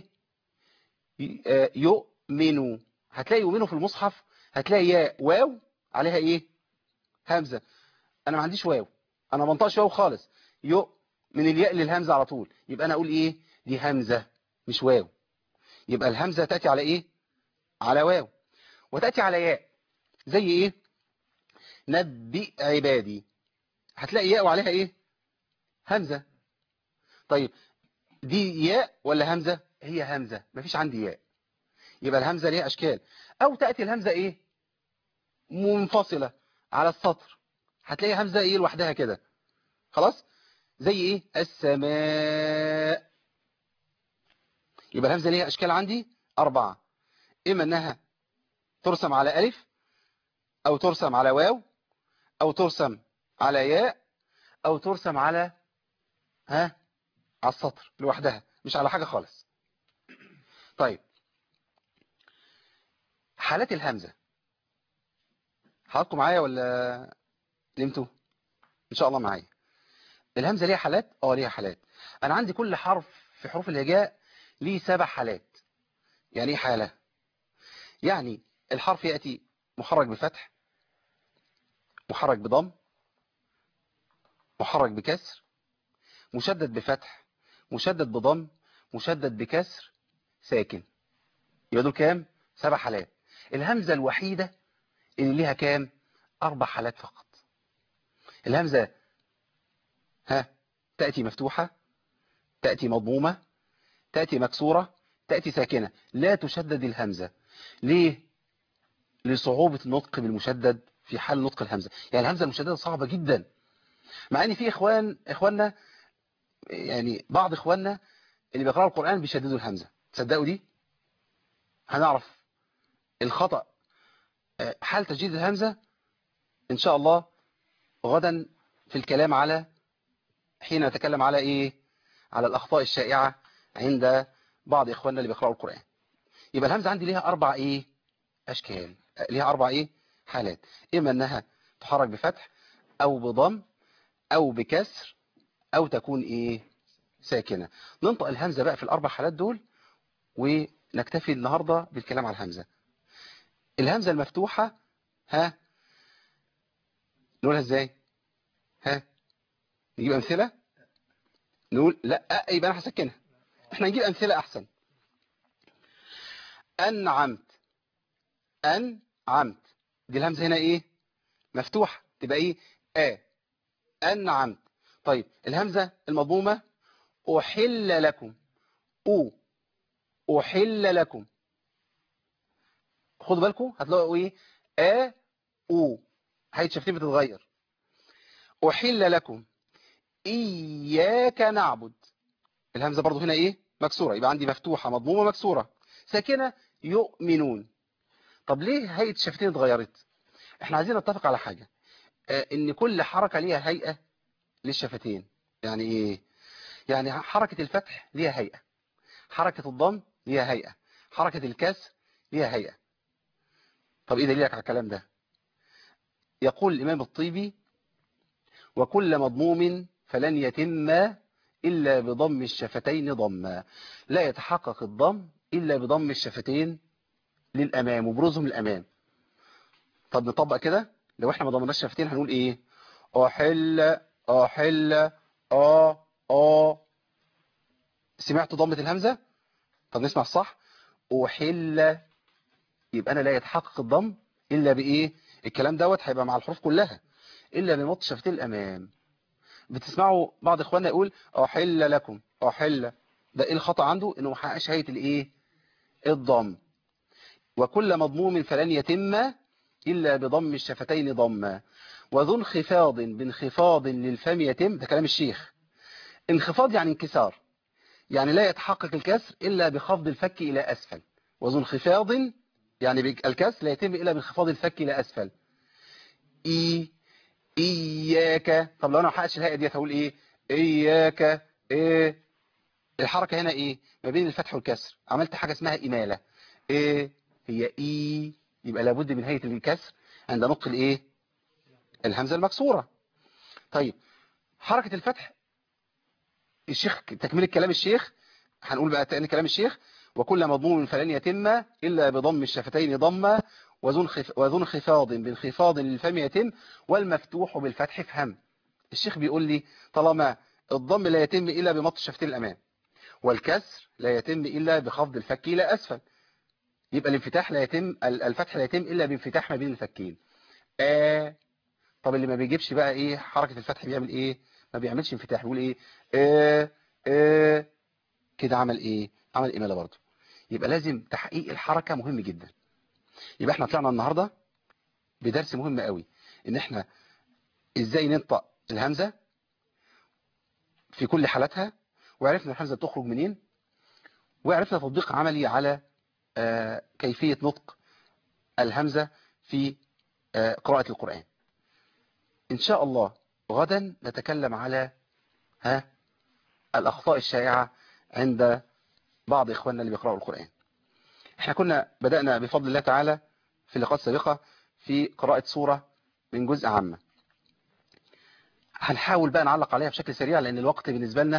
يؤمنوا هتلاقي يؤمنوا في المصحف هتلاقي يا واو عليها ايه همزة انا ما عنديش واو انا ما بنطقش واو خالص يؤ من الياء للهمزة على طول يبقى انا اقول ايه دي همزة مش واو يبقى الهمزة تأتي على ايه على واو وتأتي على ياء زي ايه نبئ عبادي هتلاقي ياء وعليها ايه همزة طيب دي ياء ولا همزة هي همزة مفيش عندي ياء يبقى الهمزة ليها اشكال او تأتي الهمزة ايه منفصلة على السطر هتلاقي همزة ايه لوحدها كده خلاص زي ايه السماء يبقى الهمزة ليها اشكال عندي اربعة اما انها ترسم على الف او ترسم على واو او ترسم على ياء او ترسم على ها على السطر لوحدها مش على حاجة خالص طيب حالات الهمزة حضراتكم معايا ولا نمتوا ان شاء الله معايا الهمزة ليها حالات اه ليها حالات انا عندي كل حرف في حروف الهجاء ليه سبع حالات يعني ايه حالة يعني الحرف يأتي محرك بفتح محرك بضم محرك بكسر مشدد بفتح مشدد بضم مشدد بكسر ساكن يبقى دول كام سبع حالات الهمزة الوحيدة اللي ليها كام اربع حالات فقط الهمزة ها تأتي مفتوحة تأتي مضمومة تأتي مكسورة تأتي ساكنة لا تشدد الهمزة ليه لصعوبة النطق بالمشدد في حال نطق الهمزة يعني الهمزة المشددة صعبة جدا مع ان في اخوان اخواننا يعني بعض اخواننا اللي بيقرأوا القرآن بيشددوا الهمزة تصدقوا دي هنعرف الخطأ حال تجديد الهمزة ان شاء الله غدا في الكلام على حين نتكلم على ايه على الاخطاء الشائعة عند بعض اخواننا اللي بيقرأوا القرآن يبقى الهمزة عندي ليها اربع ايه اشكال ليها اربع ايه حالات اما انها تحرك بفتح او بضم او بكسر او تكون ايه ساكنة ننطق الهمزة بقى في الاربع حالات دول ونكتفي النهاردة بالكلام على الهمزة الهمزة المفتوحة ها نقولها ازاي ها نجيب امثلة نقول لا يبقى انا هسكنها احنا نجيب امثلة احسن انعمت انعمت دي الهمزة هنا ايه مفتوحة تبقى ايه ا انعمت طيب الهمزة المضمومة احل لكم او احل لكم خدوا بالكم هتلاقوا ايه ا او هاي شفتين بتتغير احل لكم اياك نعبد الهمزة برضو هنا ايه مكسورة يبقى عندي مفتوحة مضمومة مكسورة ساكنة يؤمنون طب ليه هيئة الشفتين اتغيرت احنا عايزين نتفق على حاجة اه ان كل حركة ليها هيئة للشفتين يعني ايه يعني حركة الفتح ليها هيئة حركة الضم ليها هيئة حركة الكسر ليها هيئة طب ايه دليلك على الكلام ده يقول الامام الطيبي وكل مضموم فلن يتم إلا بضم الشفتين ضما لا يتحقق الضم إلا بضم الشفتين للأمام وبروزهم للأمام طب نطبق كده لو احنا ما ضمناش الشفتين هنقول ايه أحل أحل آ آ سمعتوا ضمة الهمزة طب نسمع الصح أحل يبقى أنا لا يتحقق الضم إلا بإيه الكلام دوت هيبقى مع الحروف كلها إلا بمط شفتين الأمام بتسمعوا بعض إخواننا يقول أحل لكم أحل ده إيه الخطأ عنده إنه ما حققش هيئة الإيه الضم وكل مضموم فلن يتم إلا بضم الشفتين ضما وذو انخفاض بانخفاض للفم يتم ده كلام الشيخ انخفاض يعني انكسار يعني لا يتحقق الكسر إلا بخفض الفك إلى أسفل وذو انخفاض يعني الكسر لا يتم إلا بانخفاض الفك إلى أسفل إي إياك طب لو أنا ما حققش الهيئة دي هقول إيه إياك إيه الحركة هنا إيه ما بين الفتح والكسر عملت حاجة اسمها إمالة إيه هي إي يبقى لابد من هيئة الكسر عند نطق الإيه الهمزة المكسورة طيب حركة الفتح الشيخ تكملة كلام الشيخ هنقول بقى تاني كلام الشيخ وكل مضموم فلن يتم إلا بضم الشفتين ضمة وذو انخفاض بانخفاض للفم يتم والمفتوح بالفتح فهم الشيخ بيقول لي طالما الضم لا يتم إلا بمط الشفتين الأمام والكسر لا يتم إلا بخفض الفك إلى أسفل يبقى الانفتاح لا يتم الفتح لا يتم إلا بانفتاح ما بين الفكين آه طب اللي ما بيجيبش بقى إيه حركة الفتح بيعمل إيه ما بيعملش انفتاح بيقول إيه آه آه كده عمل إيه عمل إمالة برضه يبقى لازم تحقيق الحركة مهم جدا يبقى احنا طلعنا النهاردة بدرس مهم قوي ان احنا ازاي ننطق الهمزة في كل حالاتها وعرفنا الهمزة تخرج منين وعرفنا تطبيق عملي على آه، كيفية نطق الهمزة في آه، قراءة القرآن إن شاء الله غدا نتكلم على ها الأخطاء الشائعة عند بعض إخواننا اللي بيقرأوا القرآن احنا كنا بدأنا بفضل الله تعالى في اللقاءات السابقة في قراءة سورة من جزء عامة هنحاول بقى نعلق عليها بشكل سريع لأن الوقت بالنسبة لنا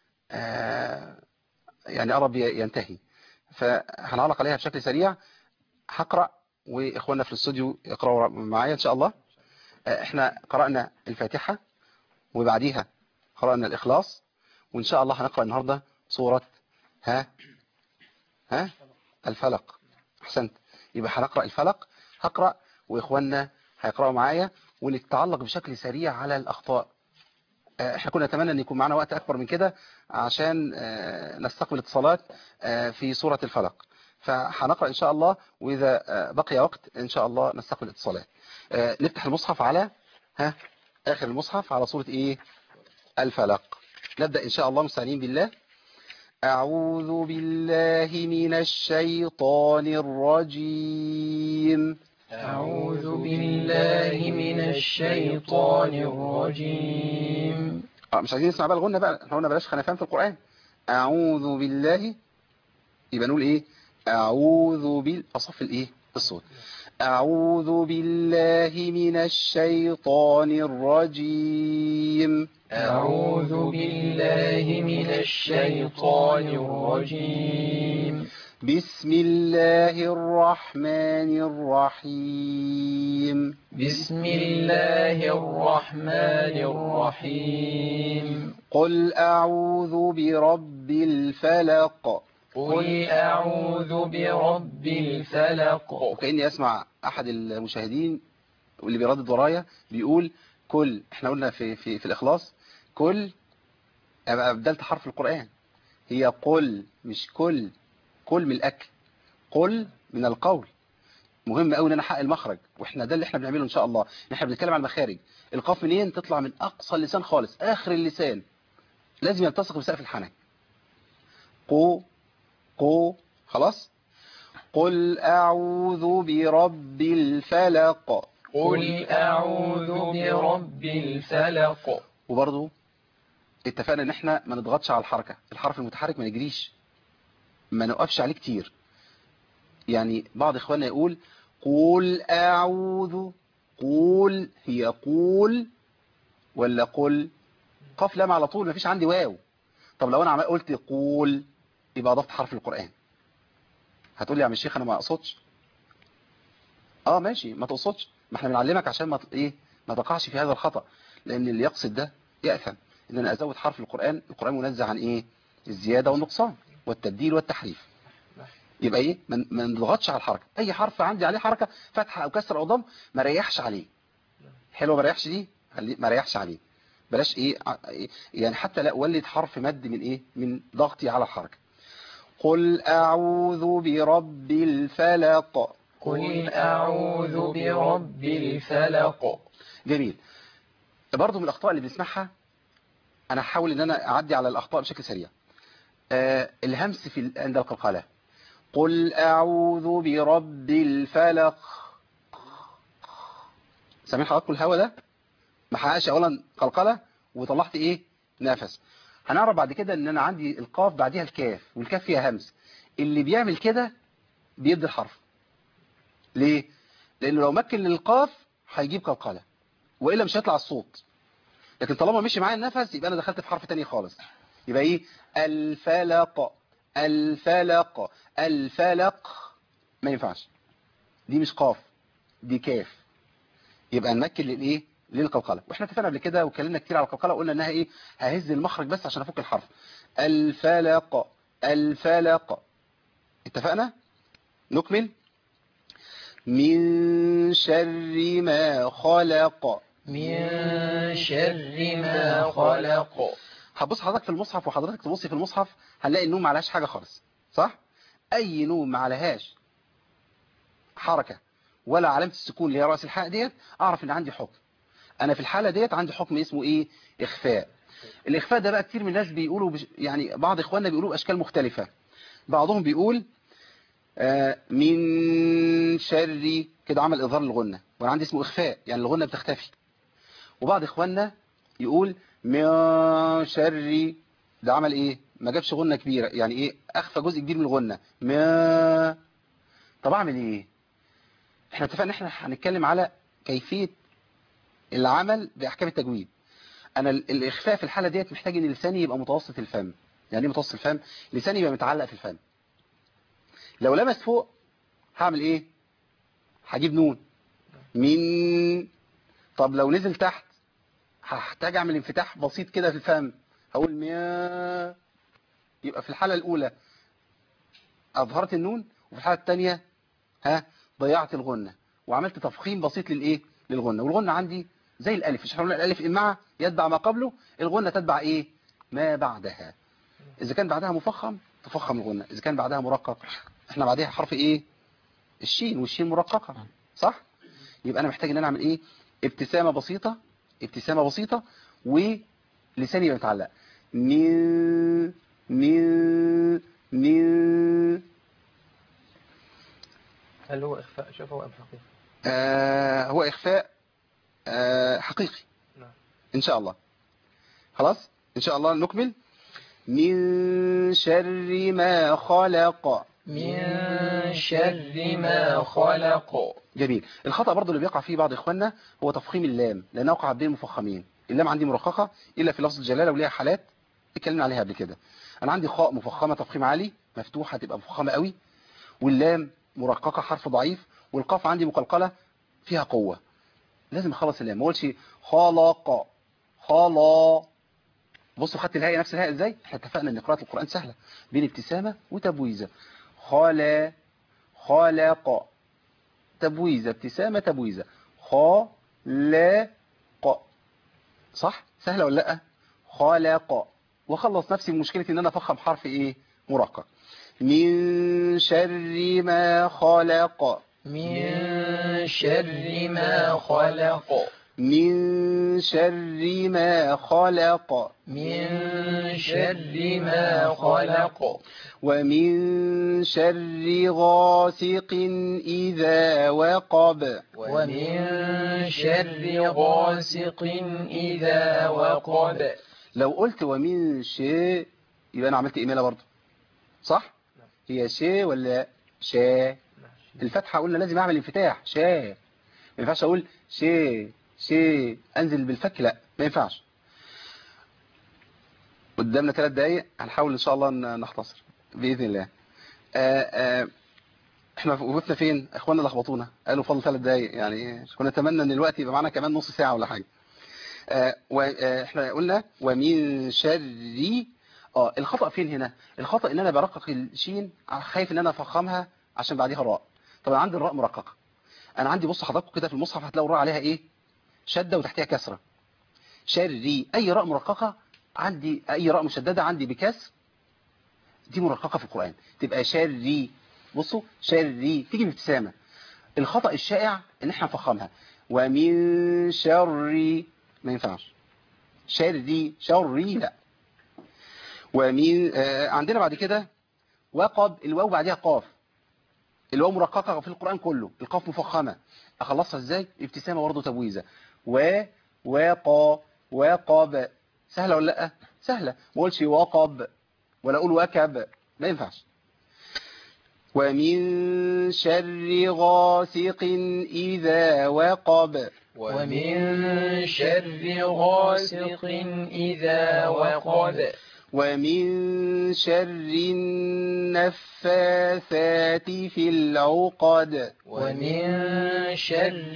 آه، يعني قرب ينتهي فهنعلق عليها بشكل سريع هقرأ وإخواننا في الاستوديو يقرأوا معايا إن شاء الله آه، احنا قرأنا الفاتحة وبعديها قرأنا الإخلاص وإن شاء الله هنقرأ النهاردة سورة ها ها الفلق أحسنت يبقى هنقرأ الفلق هقرأ وإخواننا هيقرأوا معايا ونتعلق بشكل سريع على الأخطاء آه، احنا كنا نتمنى ان يكون معنا وقت اكبر من كده عشان آه، نستقبل اتصالات آه، في سورة الفلق فهنقرأ ان شاء الله واذا آه، بقي وقت ان شاء الله نستقبل اتصالات آه، نفتح المصحف على ها اخر المصحف على سورة ايه الفلق نبدأ ان شاء الله مستعينين بالله أعوذ بالله من الشيطان الرجيم أعوذ بالله من الشيطان الرجيم اه مش عايزين نسمع بقى الغنى بقى احنا قلنا بلاش خنفان في القرآن أعوذ بالله يبقى نقول ايه أعوذ بال أصف الايه الصوت أعوذ بالله من الشيطان الرجيم أعوذ بالله من الشيطان الرجيم بسم الله الرحمن الرحيم بسم الله الرحمن الرحيم قل أعوذ برب الفلق قل أعوذ برب الفلق وكأني أسمع أحد المشاهدين واللي بيردد ورايا بيقول كل احنا قلنا في, في, في الإخلاص كل أبقى أبدلت حرف القرآن هي قل مش كل كل من الأكل قل من القول مهم قوي ان انا احقق المخرج واحنا ده اللي احنا بنعمله ان شاء الله إن احنا بنتكلم عن المخارج القاف منين تطلع من اقصى اللسان خالص اخر اللسان لازم يلتصق بسقف الحنك قو قو خلاص قل اعوذ برب الفلق قل أعوذ برب الفلق وبرضه اتفقنا ان احنا ما نضغطش على الحركة الحرف المتحرك ما نجريش ما نوقفش عليه كتير يعني بعض اخواننا يقول قول اعوذ قول هي قول ولا قل قاف لام على طول ما فيش عندي واو طب لو انا عمال قلت قول يبقى اضفت حرف القرآن هتقول لي يا عم الشيخ انا ما اقصدش اه ماشي ما تقصدش ما احنا بنعلمك عشان ما ت- ايه ما تقعش في هذا الخطأ لان اللي يقصد ده يأثم ان انا ازود حرف القرآن القرآن منزه عن ايه الزيادة والنقصان والتبديل والتحريف يبقى ايه ما ما نضغطش على الحركة اي حرف عندي عليه حركة فتحة او كسر او ضم ما ريحش عليه حلوه ما ريحش دي خلي- ما ريحش عليه بلاش ايه ع- إيه؟ يعني حتى لا اولد حرف مد من ايه من ضغطي على الحركة قل اعوذ برب الفلق قل أعوذ برب الفلق جميل برضه من الاخطاء اللي بنسمعها انا هحاول ان انا اعدي على الاخطاء بشكل سريع آه الهمس في ال- عند القلقله قل اعوذ برب الفلق سامعين حضراتكم الهوا ده ما حققش اولا قلقله وطلعت ايه نفس هنعرف بعد كده ان انا عندي القاف بعديها الكاف والكاف فيها همس اللي بيعمل كده بيدي الحرف ليه لانه لو مكن للقاف هيجيب قلقله والا مش هيطلع الصوت لكن طالما مشي معايا النفس يبقى انا دخلت في حرف تاني خالص يبقى ايه الفلق الفلق الفلق ما ينفعش دي مش قاف دي كاف يبقى نمكن للايه للقلقله واحنا اتفقنا قبل كده واتكلمنا كتير على القلقله وقلنا انها ايه ههز المخرج بس عشان افك الحرف الفلق الفلق اتفقنا نكمل من شر ما خلق من شر ما خلق هتبص حضرتك في المصحف وحضرتك تبصي في المصحف هنلاقي النوم ما عليهاش حاجة خالص صح اي نوم ما عليهاش حركة ولا علامة السكون اللي هي رأس الحاء ديت اعرف ان عندي حكم انا في الحالة ديت عندي حكم اسمه ايه اخفاء الإخفاء ده بقى كتير من الناس بيقولوا بش... يعني بعض إخواننا بيقولوا بأشكال مختلفة بعضهم بيقول آه من شر كده عمل إظهار للغنة وأنا عندي اسمه إخفاء يعني الغنة بتختفي وبعض إخواننا يقول من شر ده عمل إيه ما جابش غنة كبيرة يعني إيه أخفى جزء كبير من الغنة ما طب أعمل إيه احنا اتفقنا ان احنا هنتكلم على كيفية العمل بأحكام التجويد انا ال- الاخفاء في الحالة ديت محتاج ان لساني يبقى متوسط الفم يعني ايه متوسط الفم لساني يبقى متعلق في الفم لو لمس فوق هعمل ايه هجيب نون من طب لو نزل تحت هحتاج اعمل انفتاح بسيط كده في الفم هقول ميا يبقى في الحالة الاولى اظهرت النون وفي الحالة الثانية ها ضيعت الغنة وعملت تفخيم بسيط للايه للغنة والغنة عندي زي الالف مش هنقول الالف ان مع يتبع ما قبله الغنة تتبع ايه ما بعدها اذا كان بعدها مفخم تفخم الغنة اذا كان بعدها مرقق احنا بعدها حرف ايه الشين والشين مرققة صح يبقى انا محتاج ان انا اعمل ايه ابتسامة بسيطة ابتسامة بسيطة ولساني يبقى متعلق من من من هل هو إخفاء شفوي أم حقيقي؟ آه هو إخفاء آه حقيقي نعم. إن شاء الله خلاص إن شاء الله نكمل من شر ما خلق من شر ما خلق جميل الخطأ برضو اللي بيقع فيه بعض إخواننا هو تفخيم اللام لأنه وقع بين مفخمين اللام عندي مرققة إلا في لفظ الجلالة وليها حالات اتكلمنا عليها قبل كده أنا عندي خاء مفخمة تفخيم عالي مفتوحة تبقى مفخمة قوي واللام مرققة حرف ضعيف والقاف عندي مقلقلة فيها قوة لازم اخلص اللام ما اقولش خلق خلا بصوا خدت الهاء نفس الهاء ازاي احنا اتفقنا ان قراءة القرآن سهلة بين ابتسامة وتبويزة خلا خلق تبويزة ابتسامة تبويزة خلق صح سهلة ولا لا خلق وخلص نفسي من مشكلة ان انا افخم حرف ايه مرقق من شر ما خلق من شر ما خلق من شر ما خلق من شر ما خلق ومن شر غاسق إذا وقب ومن شر غاسق إذا وقب لو قلت ومن شيء يبقى أنا عملت إيميلة برضه صح؟ هي شيء ولا شاء الفتحة قلنا لازم أعمل انفتاح شاء ما ينفعش أقول شيء شيء أنزل بالفك لا ما ينفعش قدامنا ثلاث دقايق هنحاول إن شاء الله ن- نختصر بإذن الله آآ آآ احنا وقفنا فين اخواننا لخبطونا قالوا فضل ثلاث دقايق يعني كنا نتمنى ان الوقت يبقى معانا كمان نص ساعة ولا حاجة آه، واحنا قلنا ومن شر اه الخطأ فين هنا الخطأ ان انا برقق الشين خايف ان انا افخمها عشان بعديها راء طب انا عندي الراء مرققة انا عندي بص حضراتكم كده في المصحف هتلاقوا الراء عليها ايه شدة وتحتها كسرة شري اي راء مرققة عندي اي راء مشددة عندي بكسر دي مرققة في القرآن تبقى شري بصوا شري تيجي بابتسامة الخطأ الشائع ان احنا نفخمها ومن شر ما ينفعش شري شري لا ومن آه عندنا بعد كده وقب الواو بعدها قاف الواو مرققة في القرآن كله القاف مفخمة اخلصها ازاي ابتسامة برضه تبويزة و وقا وقب سهلة ولا لا سهلة ما اقولش وقب ولا اقول وكب ما ينفعش ومن شر غاسق إذا وقب ومن شر غاسق إذا وقب ومن شر النفاثات في العقد ومن شر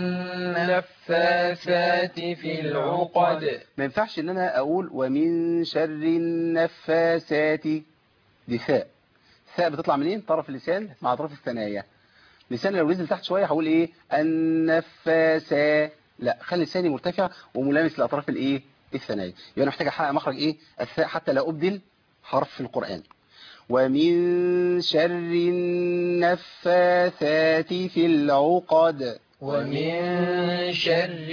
النفاثات في العقد ما ينفعش ان انا اقول ومن شر النفاثات دي ثاء ثاء بتطلع منين طرف اللسان مع طرف الثنايا لساني لو نزل تحت شويه هقول ايه النفاسا لا خلي لساني مرتفع وملامس لاطراف الايه الثنايا يبقى انا محتاج احقق مخرج ايه الثاء حتى لا ابدل حرف في القران ومن شر النفاثات في العقد ومن شر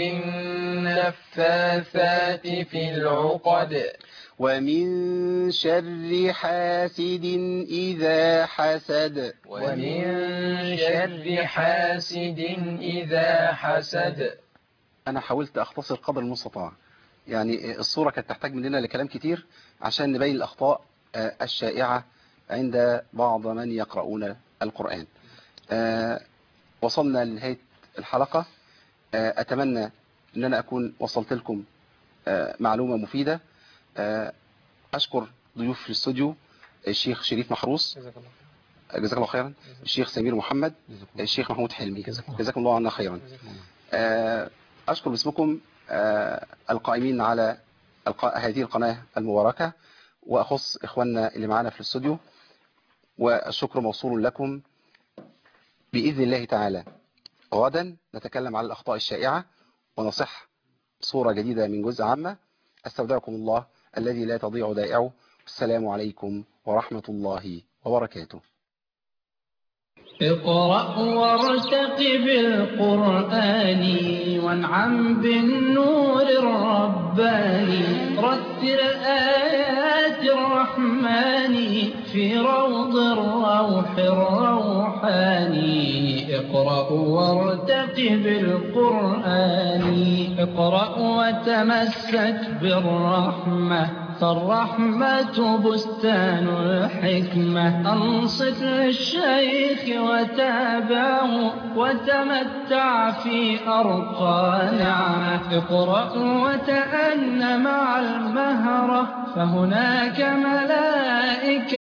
النفاثات في العقد ومن شر حاسد إذا حسد ومن شر حاسد إذا حسد أنا حاولت أختصر قدر المستطاع يعني الصورة كانت تحتاج مننا لكلام كتير عشان نبين الأخطاء آه، الشائعة عند بعض من يقرؤون القرآن آه، وصلنا لنهاية الحلقة آه، أتمنى أن أنا أكون وصلت لكم آه، معلومة مفيدة آه، أشكر ضيوف في الاستوديو الشيخ شريف محروس جزاك الله جزاك الله خيرا الشيخ سمير محمد الشيخ محمود حلمي جزاكم الله عنا خيرا آه، أشكر باسمكم آه، القائمين على الق- هذه القناة المباركة وأخص إخواننا اللي معانا في الاستوديو والشكر موصول لكم بإذن الله تعالى غدا نتكلم على الأخطاء الشائعة ونصح صورة جديدة من جزء عامة أستودعكم الله الذي لا تضيع دائعه السلام عليكم ورحمة الله وبركاته اقرأ وارتقب القرآن وانعم بالنور الرباني رتل آيات الرحمن في روض الروح الروحاني اقرأ وارتقب القرآن اقرأ وتمسك بالرحمة فالرحمة بستان الحكمة أنصت للشيخ وتابعه وتمتع في أرقى نعمة اقرأ وتأن مع المهرة فهناك ملائكة